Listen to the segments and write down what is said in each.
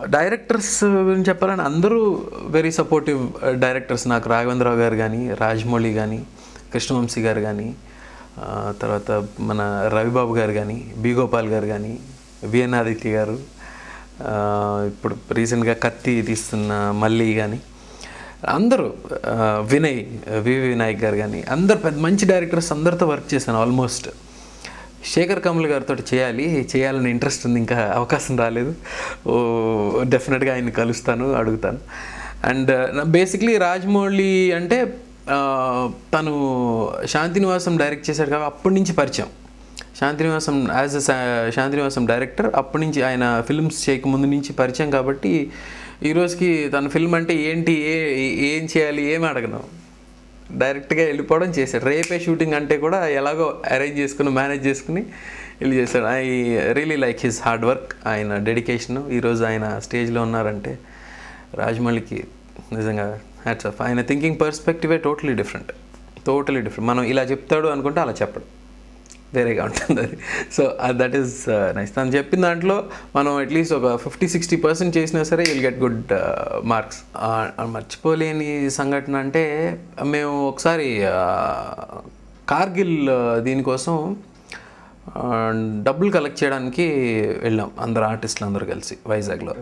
directors గురించి చెప్పాలని అందరూ వెరీ సపోర్టివ్ డైరెక్టర్స్ నాకు రాఘవేంద్రరావు గారు కానీ రాజమౌళి కానీ కృష్ణవంశీ గారు కానీ ఆ, తర్వాత మన రవిబాబు గారు కానీ బి గోపాల్ గారు కానీ విఎన్ ఆదిత్య గారు ఆ, ఇప్పుడు రీసెంట్గా కత్తి తీస్తున్న మల్లి కానీ అందరూ ఆ, వినయ్ వి వినాయక్ గారు కానీ అందరు పెద్ద మంచి డైరెక్టర్స్ అందరితో వర్క్ చేశాను ఆల్మోస్ట్ శేఖర్ కమల్ గారితో చేయాలి చేయాలని ఇంట్రెస్ట్ ఉంది ఇంకా అవకాశం రాలేదు ఓ డెఫినెట్గా ఆయన కలుస్తాను అడుగుతాను అండ్ బేసిక్లీ రాజమౌళి అంటే ఆ, తను శాంతినివాసం డైరెక్ట్ చేశాడు కాబట్టి అప్పటి నుంచి పరిచయం Shantinivasam as a Shantinivasam director అప్పటి నుంచి ఆయన ఫిల్మ్స్ చేయకముందు నుంచి పరిచయం కాబట్టి ఈ రోజుకి తన ఫిల్మ్ అంటే ఏంటి ఏ ఏం చేయాలి ఏమి అడగను డైరెక్ట్గా వెళ్ళిపోవడం చేశాడు రేపే షూటింగ్ అంటే కూడా ఎలాగో అరేంజ్ చేసుకుని మేనేజ్ చేసుకుని వెళ్ళి చేశాడు I really like his hard work ఆయన డెడికేషన్ ఈరోజు ఆయన స్టేజ్లో ఉన్నారంటే రాజమౌళికి నిజంగా హ్యాట్స్ ఆఫ్ ఆయన థింకింగ్ పర్స్పెక్టివే టోటలీ డిఫరెంట్ టోటలీ డిఫరెంట్ మనం ఇలా చెప్తాడు అనుకుంటే అలా చెప్పడు వేరేగా ఉంటుంది అది సో దట్ ఈస్ నైస్ తను చెప్పిన దాంట్లో మనం అట్లీస్ట్ ఒక ఫిఫ్టీ సిక్స్టీ పర్సెంట్ చేసినా సరే విల్ గెట్ గుడ్ మార్క్స్ మర్చిపోలేని సంఘటన అంటే మేము ఒకసారి uh, కార్గిల్ uh, దీనికోసం uh, డబ్బులు కలెక్ట్ చేయడానికి వెళ్ళాం అందరు ఆర్టిస్టులు అందరూ కలిసి వైజాగ్లో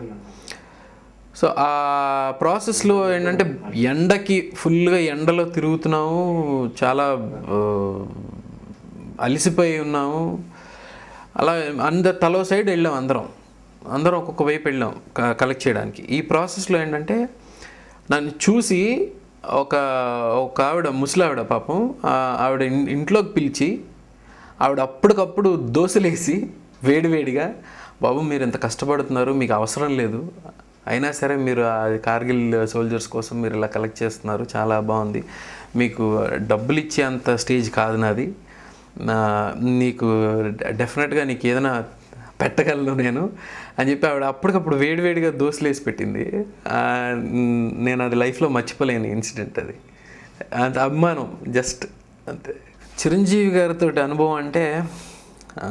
సో ఆ ప్రాసెస్లో ఏంటంటే ఎండకి ఫుల్గా ఎండలో తిరుగుతున్నాము చాలా ఆ, అలసిపోయి ఉన్నాము అలా అందరు తలో సైడ్ వెళ్ళాం అందరం అందరం ఒక్కొక్క వైపు వెళ్ళాం క- కలెక్ట్ చేయడానికి ఈ ప్రాసెస్లో ఏంటంటే నన్ను చూసి ఒక ఒక ఆవిడ ముసలావిడ పాపం ఆ ఆవిడ ఇన్- ఇంట్లోకి పిలిచి ఆవిడ అప్పటికప్పుడు దోశలేసి వేడివేడిగా బాబు మీరు ఇంత కష్టపడుతున్నారు మీకు అవసరం లేదు అయినా సరే మీరు ఆ కార్గిల్ సోల్జర్స్ కోసం మీరు ఇలా కలెక్ట్ చేస్తున్నారు చాలా బాగుంది మీకు డబ్బులు ఇచ్చే అంత స్టేజ్ కాదు నాది నా- నీకు డెఫినెట్గా నీకు ఏదైనా పెట్టగలను నేను అని చెప్పి ఆవిడ అప్పటికప్పుడు వేడివేడిగా దోశలు వేసి పెట్టింది ఆ, నేను అది లైఫ్లో మర్చిపోలేని ఇన్సిడెంట్ అది అంత అభిమానం జస్ట్ అంతే చిరంజీవి గారితో అనుభవం అంటే ఆ,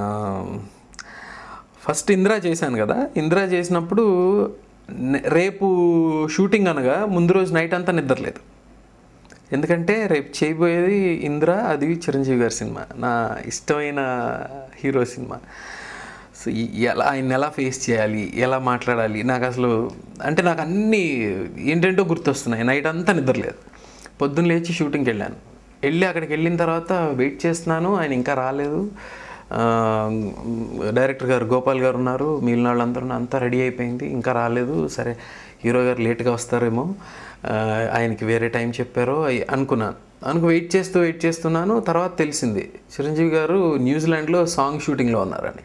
ఫస్ట్ ఇందిరా చేశాను కదా ఇందిరా చేసినప్పుడు నె- రేపు షూటింగ్ అనగా ముందు రోజు నైట్ అంతా నిద్రలేదు ఎందుకంటే రేపు చేయబోయేది ఇంద్ర అది చిరంజీవి గారి సినిమా నా ఇష్టమైన హీరో సినిమా సో ఈ- ఎలా ఆయన ఎలా ఫేస్ చేయాలి ఎలా మాట్లాడాలి నాకు అసలు అంటే నాకు అన్నీ ఏంటంటో గుర్తొస్తున్నాయి నైట్ అంతా నిద్రలేదు పొద్దున్న లేచి షూటింగ్కి వెళ్ళాను వెళ్ళి అక్కడికి వెళ్ళిన తర్వాత వెయిట్ చేస్తున్నాను ఆయన ఇంకా రాలేదు ఆ, డైరెక్టర్ గారు గోపాల్ గారు ఉన్నారు మిగిలిన వాళ్ళందరూ అంతా రెడీ అయిపోయింది ఇంకా రాలేదు సరే హీరో గారు లేట్గా వస్తారేమో ఆ, ఆయనకి వేరే టైం చెప్పారో అయి- అనుకున్నాను అనుకు వెయిట్ చేస్తూ వెయిట్ చేస్తున్నాను తర్వాత తెలిసింది చిరంజీవి గారు న్యూజిలాండ్లో సాంగ్ షూటింగ్లో ఉన్నారని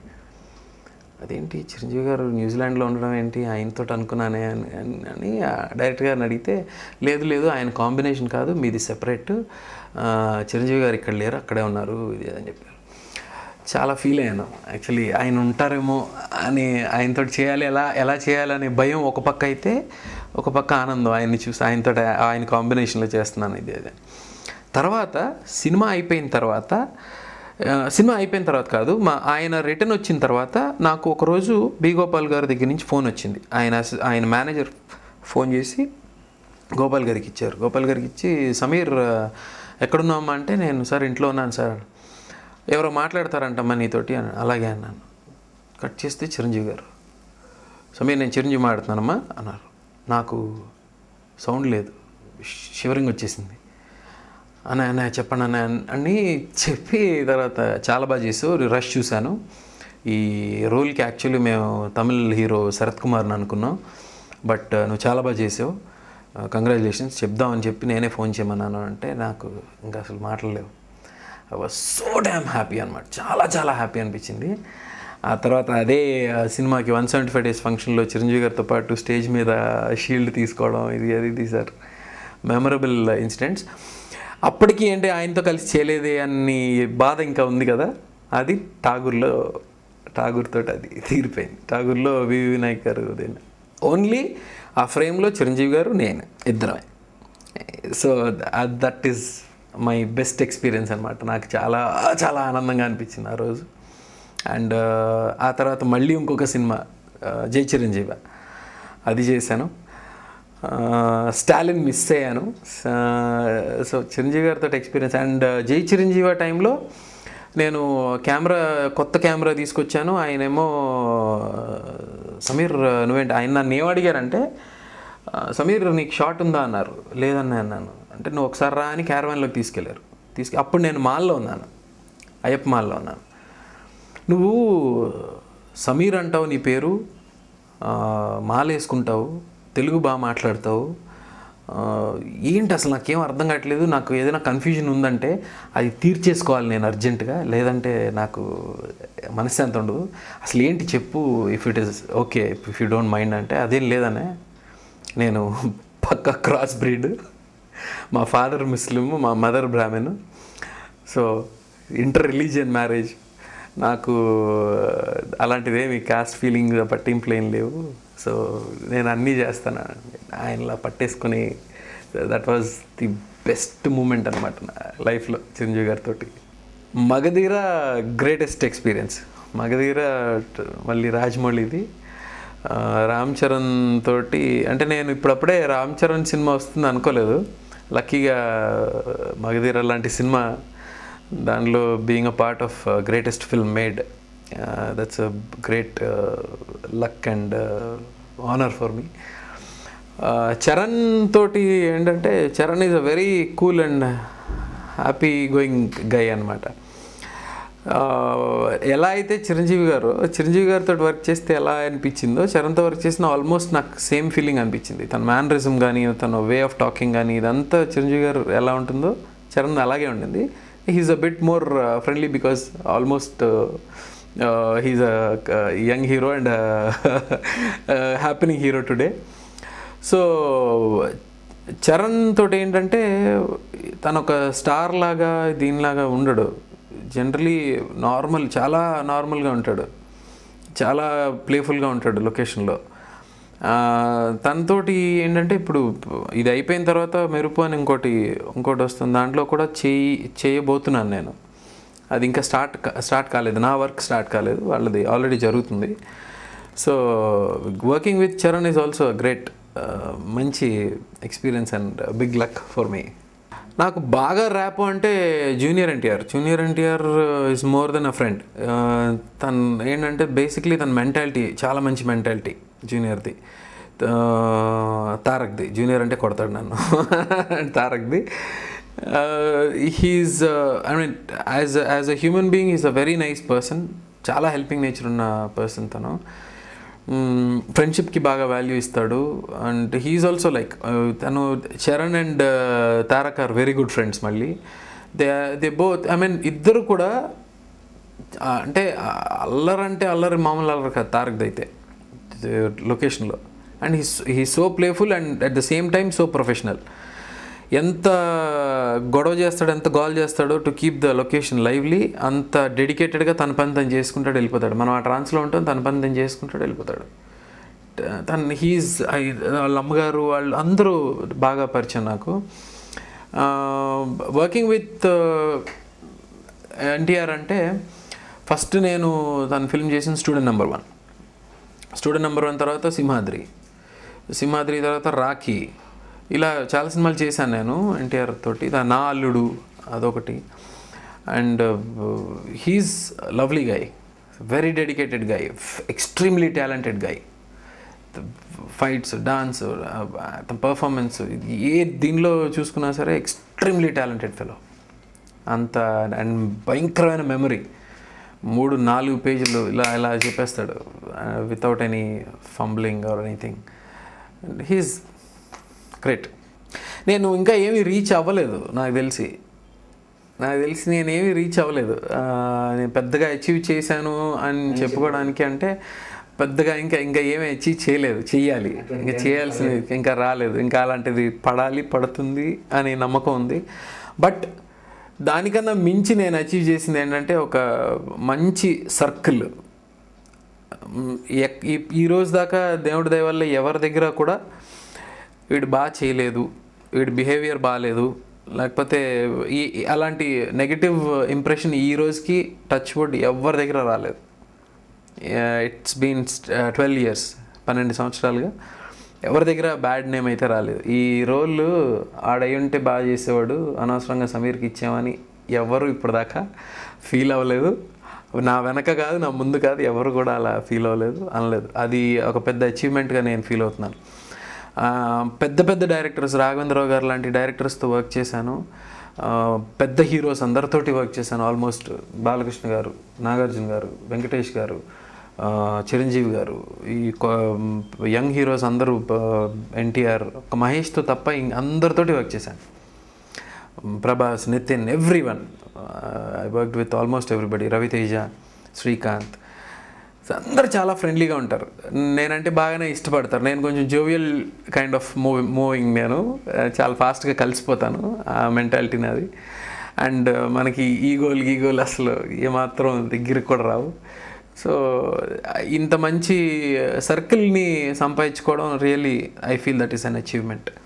అదేంటి చిరంజీవి గారు న్యూజిలాండ్లో ఉండడం ఏంటి ఆయనతో అనుకున్నానే అని అని- అని ఆ డైరెక్టర్ గారిని అడిగితే లేదు లేదు ఆయన కాంబినేషన్ కాదు మీది సెపరేట్ చిరంజీవి గారు ఇక్కడ లేరు అక్కడే ఉన్నారు ఇది అని చెప్పారు చాలా ఫీల్ అయ్యాను యాక్చువల్లీ ఆయన ఉంటారేమో అని ఆయనతో చేయాలి ఎలా ఎలా చేయాలనే భయం ఒక పక్క అయితే ఒక పక్క ఆనందం ఆయన్ని చూసి ఆయనతో ఆయన కాంబినేషన్లో చేస్తున్నాను ఇది అది తర్వాత సినిమా అయిపోయిన తర్వాత ఆ, సినిమా అయిపోయిన తర్వాత కాదు మా ఆయన రిటర్న్ వచ్చిన తర్వాత నాకు ఒకరోజు బి గోపాల్ గారి దగ్గర నుంచి ఫోన్ వచ్చింది ఆయన అస- ఆయన మేనేజర్ ఫోన్ చేసి గోపాల్ గారికి ఇచ్చారు గోపాల్ గారికి ఇచ్చి సమీర్ ఆ, ఎక్కడున్నామా అంటే నేను సార్ ఇంట్లో ఉన్నాను సార్ ఎవరో మాట్లాడతారంటమ్మా నీతోటి అని అలాగే అన్నాను కట్ చేస్తే చిరంజీవి గారు సమీర్ నేను చిరంజీవి మాట్లాడుతున్నానమ్మా అన్నారు నాకు సౌండ్ లేదు షివరింగ్ వచ్చేసింది అన్న అన్న చెప్పండి అన్న అని చెప్పి తర్వాత చాలా బాగా చేసావు రష్ చూశాను ఈ రోల్కి యాక్చువల్లీ మేము తమిళ్ హీరో శరత్ కుమార్ని అనుకున్నాం బట్ నువ్వు చాలా బాగా చేసావు కంగ్రాచులేషన్స్ చెప్దామని చెప్పి నేనే ఫోన్ చేయమన్నాను అంటే నాకు ఇంకా అసలు మాటలేవు I was so damn happy అనమాట చాలా చాలా హ్యాపీ అనిపించింది ఆ తర్వాత అదే ఆ సినిమాకి వన్ సెవెంటీ ఫైవ్ డేస్ ఫంక్షన్లో చిరంజీవి గారితో పాటు స్టేజ్ మీద షీల్డ్ తీసుకోవడం ఇది అది ఇది సార్ మెమరబుల్ ఇన్సిడెంట్స్ అప్పటికి ఏంటి ఆయనతో కలిసి చేయలేదే అని బాధ ఇంకా ఉంది కదా అది ఠాగూర్లో ఠాగూర్తో అది తీరిపోయింది ఠాగూర్లో వివి వినాయక్ గారు ఓన్లీ ఆ ఫ్రేమ్లో చిరంజీవి గారు నేను ఇద్దరమే so that is my best experience అనమాట నాకు చాలా చాలా ఆనందంగా అనిపించింది ఆ రోజు అండ్ ఆ తర్వాత మళ్ళీ ఇంకొక సినిమా ఆ, జై చిరంజీవి అది చేశాను ఆ, స్టాలిన్ మిస్ అయ్యాను సో చిరంజీవి గారితో ఎక్స్పీరియన్స్ అండ్ జై చిరంజీవి ఆ టైంలో నేను కెమెరా కొత్త కెమెరా తీసుకొచ్చాను ఆయనేమో సమీర్ నువ్వేంటి ఆయన నన్ను ఏం అడిగారంటే "ఆ, సమీర్ నీకు షాట్ ఉందా అన్నారు లేదన్నా అన్నాను అంటే నువ్వు ఒకసారి రా అని క్యారవాన్లోకి తీసుకెళ్లారు తీసుకు అప్పుడు నేను మాల్లో ఉన్నాను అయ్యప్ప మాల్లో ఉన్నాను నువ్వు సమీర్ అంటావు నీ పేరు ఆ, మాల వేసుకుంటావు తెలుగు బాగా మాట్లాడతావు ఆ, ఏంటి అసలు నాకేం అర్థం కావట్లేదు నాకు ఏదైనా కన్ఫ్యూజన్ ఉందంటే అది తీర్చేసుకోవాలి నేను అర్జెంటుగా లేదంటే నాకు మనశ్శాంతి ఉండదు అసలు ఏంటి చెప్పు if it is okay if you don't mind అంటే అదేం లేదనే నేను పక్క క్రాస్ బ్రీడ్ మా ఫాదర్ ముస్లిం మా mother Brahmin so inter religion marriage నాకు అలాంటిదేమి కాస్ట్ ఫీలింగ్ పట్టింపులు ఏం లేవు సో నేను అన్నీ చేస్తాను ఆయనలా పట్టేసుకొని that was the best moment అనమాట నా లైఫ్లో చిరంజీవి గారితో మగధీర గ్రేటెస్ట్ ఎక్స్పీరియన్స్ మగధీర ట- మళ్ళీ రాజమౌళిది ఆ, రామ్ చరణ్ తోటి అంటే నేను ఇప్పుడప్పుడే రామ్ చరణ్ సినిమా వస్తుంది అనుకోలేదు లక్కీగా మగధీర లాంటి సినిమా దానిలో being a part of greatest film made that's a great luck and honour for me Charan తోటి ఏంటంటే Charan is a very cool and happy going guy అనమాట ఎలా అయితే చిరంజీవి గారు చిరంజీవి గారితో వర్క్ చేస్తే ఎలా అనిపించిందో చరణ్తో వర్క్ చేసిన ఆల్మోస్ట్ నాకు సేమ్ ఫీలింగ్ అనిపించింది తన మేనరిజం కానీ తన వే ఆఫ్ టాకింగ్ కానీ ఇదంతా చిరంజీవి గారు ఎలా ఉంటుందో చరణ్ అలాగే ఉండింది he's a bit more friendly because almost he's a young hero and happening hero today so Charan తోటి ఏంటంటే తను ఒక స్టార్ లాగా దీనిలాగా ఉండడు జనరలీ నార్మల్ చాలా నార్మల్గా ఉంటాడు చాలా ప్లేఫుల్గా ఉంటాడు లొకేషన్లో తనతోటి ఏంటంటే ఇప్పుడు ఇది అయిపోయిన తర్వాత మెరుపు అని ఇంకోటి ఇంకోటి వస్తుంది దాంట్లో కూడా చేయి చేయబోతున్నాను నేను అది ఇంకా స్టార్ట్ కా- స్టార్ట్ కాలేదు నా వర్క్ స్టార్ట్ కాలేదు వాళ్ళది ఆల్రెడీ జరుగుతుంది so working with Charan is also great మంచి experience and big luck for me నాకు బాగా ర్యాప్ అంటే junior NTR junior NTR is more than a friend తను ఏంటంటే బేసిక్లీ తన మెంటాలిటీ చాలా మంచి మెంటాలిటీ జూనియర్ది తారక్ది జూనియర్ అంటే కొడతాడు నన్ను తారక్ది he's I mean as as a human being is a very nice person చాలా హెల్పింగ్ నేచర్ ఉన్న పర్సన్ తను ఫ్రెండ్షిప్కి బాగా వాల్యూ ఇస్తాడు అండ్ హీఈస్ ఆల్సో లైక్ తను Charan and Tarak are very good friends మళ్ళీ they they both I mean ఇద్దరు కూడా ఆ, అంటే ఆ, అల్లరంటే అల్లరి మామూలు అల్లరి కాదు తారక్ది అయితే లొకేషన్లో and he he so playful and at the same time so professional ఎంత గొడవ చేస్తాడు ఎంత గోల్ చేస్తాడో to keep the location lively అంత డెడికేటెడ్గా తన పని తను చేసుకుంటాడు వెళ్ళిపోతాడు మనం ఆ ట్రాన్స్లో ఉంటాం తన పని తను చేసుకుంటాడు వెళ్ళిపోతాడు తను హీజ్ వాళ్ళ అమ్మగారు వాళ్ళు అందరూ బాగా పరిచయం నాకు వర్కింగ్ విత్ ఎన్టీఆర్ అంటే ఫస్ట్ నేను తను ఫిల్మ్ చేసిన student number one student number one తర్వాత సింహాద్రి సింహాద్రి తర్వాత రాఖీ ఇలా చాలా సినిమాలు చేశాను నేను ఎన్టీఆర్ తోటి దా- నా అల్లుడు అదొకటి and he's lovely guy very dedicated guy extremely talented guy fights dance performance ఏ దీనిలో చూసుకున్నా సరే ఎక్స్ట్రీమ్లీ టాలెంటెడ్ ఫెలో అంత అండ్ భయంకరమైన మెమరీ మూడు నాలుగు పేజీలు ఇలా ఇలా చెప్పేస్తాడు without any fumbling or anything he's great నేను ఇంకా ఏమీ రీచ్ అవ్వలేదు నాకు తెలిసి నాకు తెలిసి నేనేమి రీచ్ అవ్వలేదు ఆ, నేను పెద్దగా అచీవ్ చేశాను అని చెప్పుకోవడానికి అంటే పెద్దగా ఇంకా ఇంకా ఏమీ అచీవ్ చేయలేదు చెయ్యాలి ఇంకా చేయాల్సింది ఇంకా రాలేదు ఇంకా అలాంటిది పడాలి పడుతుంది అనే నమ్మకం ఉంది బట్ దానికన్నా మించి నేను అచీవ్ చేసింది ఏంటంటే ఒక మంచి సర్కిల్ ఎక్- ఈ- ఈ రోజు దాకా దేవుడి దయ వల్ల ఎవరి దగ్గర కూడా వీడు బాగా చేయలేదు వీడి బిహేవియర్ బాగాలేదు లేకపోతే ఈ ఈ- అలాంటి నెగిటివ్ ఇంప్రెషన్ ఈ రోజుకి టచ్ వుడ్ ఎవరి దగ్గర రాలేదు ఇట్స్ బీన్ ట్వెల్వ్ ఇయర్స్ పన్నెండు సంవత్సరాలుగా ఎవరి దగ్గర బ్యాడ్ నేమ్ అయితే రాలేదు ఈ రోల్ ఆడై ఉంటే బాగా చేసేవాడు అనవసరంగా సమీర్కి ఇచ్చామని ఎవరు ఇప్పటిదాకా ఫీల్ అవ్వలేదు నా వెనక కాదు నా ముందు కాదు ఎవరు కూడా అలా ఫీల్ అవ్వలేదు అనలేదు అది ఒక పెద్ద అచీవ్మెంట్గా నేను ఫీల్ అవుతున్నాను ఆ, పెద్ద పెద్ద డైరెక్టర్స్ రాఘవేంద్రరావు గారు లాంటి డైరెక్టర్స్తో వర్క్ చేశాను ఆ, పెద్ద హీరోస్ అందరితోటి వర్క్ చేశాను ఆల్మోస్ట్ బాలకృష్ణ గారు నాగార్జున గారు వెంకటేష్ గారు ఆ, చిరంజీవి గారు ఈ కొ- యంగ్ హీరోస్ అందరూ ఎన్టీఆర్ ఒక మహేష్తో తప్ప ఇంక అందరితోటి వర్క్ చేశాను Prabhas Nitin every one I work with almost everybody Ravi Teja Srikanth So, అందరు చాలా ఫ్రెండ్లీగా ఉంటారు నేనంటే బాగానే ఇష్టపడతారు నేను కొంచెం jovial kind of move moving నేను Uh, చాలా ఫాస్ట్గా కలిసిపోతాను ఆ మెంటాలిటీ నాది అండ్ మనకి ఈగోలు గీగోలు అసలు ఏమాత్రం దగ్గరికి కూడా రావు సో ఇంత మంచి సర్కిల్ని సంపాదించుకోవడం really I feel that is an achievement